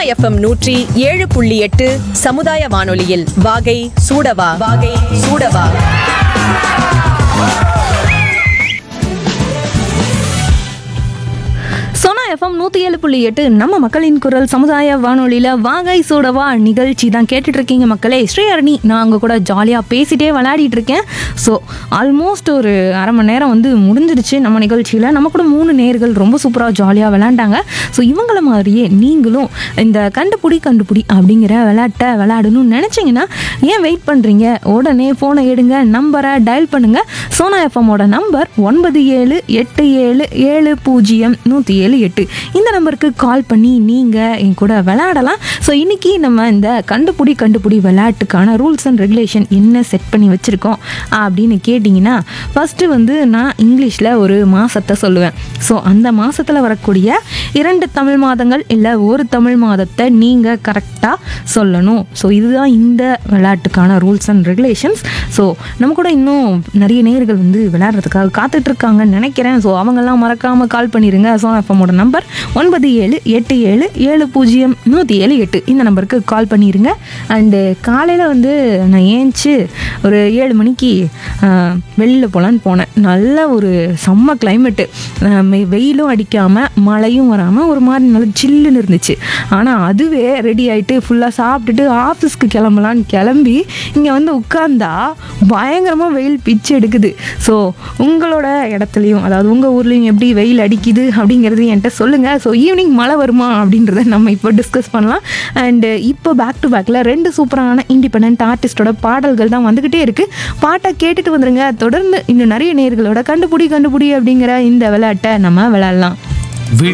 FM நூற்றி ஏழு புள்ளி எட்டு சமுதாய வானொலியில் வாகை சூடவா வாகை சூடவா சோனா எஃப்எம் நூற்றி ஏழு புள்ளி எட்டு நம்ம மக்களின் குரல் சமுதாய வானொலியில் வாகை சூடவா நிகழ்ச்சி தான் கேட்டுட்டு இருக்கீங்க மக்களே ஸ்ரீஹரணி நான் அங்கே கூட ஜாலியாக பேசிட்டே விளையாடிட்டு இருக்கேன் ஸோ ஆல்மோஸ்ட் ஒரு அரை மணி நேரம் வந்து முடிஞ்சிடுச்சு நம்ம நிகழ்ச்சியில் நம்ம கூட மூணு நேர்கள் ரொம்ப சூப்பராக ஜாலியாக விளையாண்டாங்க ஸோ இவங்கள மாதிரியே நீங்களும் இந்த கண்டுபிடி கண்டுபிடி அப்படிங்கிற விளையாட்டை விளையாடணும்னு நினச்சிங்கன்னா ஏன் வெயிட் பண்ணுறீங்க உடனே ஃபோனை எடுங்க நம்பரை டயல் பண்ணுங்கள் சோனா எஃப்எம்மோட நம்பர் ஒன்பது ஏழு எட்டு ஏழு ஏழு பூஜ்ஜியம் நூற்றி ஏழு எட்டு இந்த நம்பருக்கு கால் பண்ணி நீங்கள் என் கூட விளையாடலாம் ஸோ இன்றைக்கி நம்ம இந்த கண்டுபிடி கண்டுபிடி விளையாட்டுக்கான ரூல்ஸ் அண்ட் ரெகுலேஷன் என்ன செட் பண்ணி வச்சுருக்கோம் அப்படின்னு கேட்டிங்கன்னா ஃபஸ்ட்டு வந்து நான் இங்கிலீஷில் ஒரு மாதத்தை சொல்லுவேன் ஸோ அந்த மாதத்தில் வரக்கூடிய இரண்டு தமிழ் மாதங்கள் இல்லை ஒரு தமிழ் மாதத்தை நீங்கள் கரெக்டாக சொல்லணும் ஸோ இதுதான் இந்த விளையாட்டுக்கான ரூல்ஸ் அண்ட் ரெகுலேஷன்ஸ் ஸோ நம்ம கூட இன்னும் நிறைய நேயர்கள் வந்து விளையாடுறதுக்காக காத்துட்டு இருக்காங்கன்னு நினைக்கிறேன் ஸோ அவங்கெல்லாம் மறக்காமல் கால் பண்ணிடுங்க ஸோ எஃப்எம்மோட நம்பர் ஒன்பது ஏழு எட்டு ஏழு ஏழு பூஜ்ஜியம் நூற்றி ஏழு எட்டு இந்த நம்பருக்கு கால் பண்ணிடுங்க அண்டு காலையில் வந்து நான் ஏஞ்சி ஒரு ஏழு மணிக்கு ஆஹ், வெளியில் போகலான்னு போனேன் நல்ல ஒரு செம்ம கிளைமேட்டு வெயிலும் அடிக்காமல் மழையும் வராமல் ஒரு மாதிரி நல்ல சில்லுன்னு இருந்துச்சு ஆனால் அதுவே ரெடி ஆகிட்டு ஃபுல்லாக சாப்பிட்டுட்டு ஆஃபீஸ்க்கு கிளம்பலான்னு கிளம்பி இங்கே வந்து உட்காந்தா பயங்கரமாக வெயில் பிச்சு எடுக்குது ஸோ உங்களோட இடத்துலையும் அதாவது உங்கள் ஊர்லேயும் எப்படி வெயில் அடிக்குது அப்படிங்கிறது என்கிட்ட சொல்லுங்கள் ஸோ ஈவினிங் மழை வருமா அப்படின்றத நம்ம இப்போ டிஸ்கஸ் பண்ணலாம் அண்டு இப்போ பேக் டு பேக்கில் ரெண்டு சூப்பரான இண்டிபெண்ட் ஆர்டிஸ்டோட பாடல்கள் தான் வந்துக்கிட்டே இருக்குது பாட்டை கேட்டுட்டு வந்துருங்க தொடர்ந்து இன்னும் நிறைய நேர்களோட கண்டுபிடி கண்டுபிடி அப்படிங்கிற இந்த விளையாட்டை நம்ம விளையாடலாம்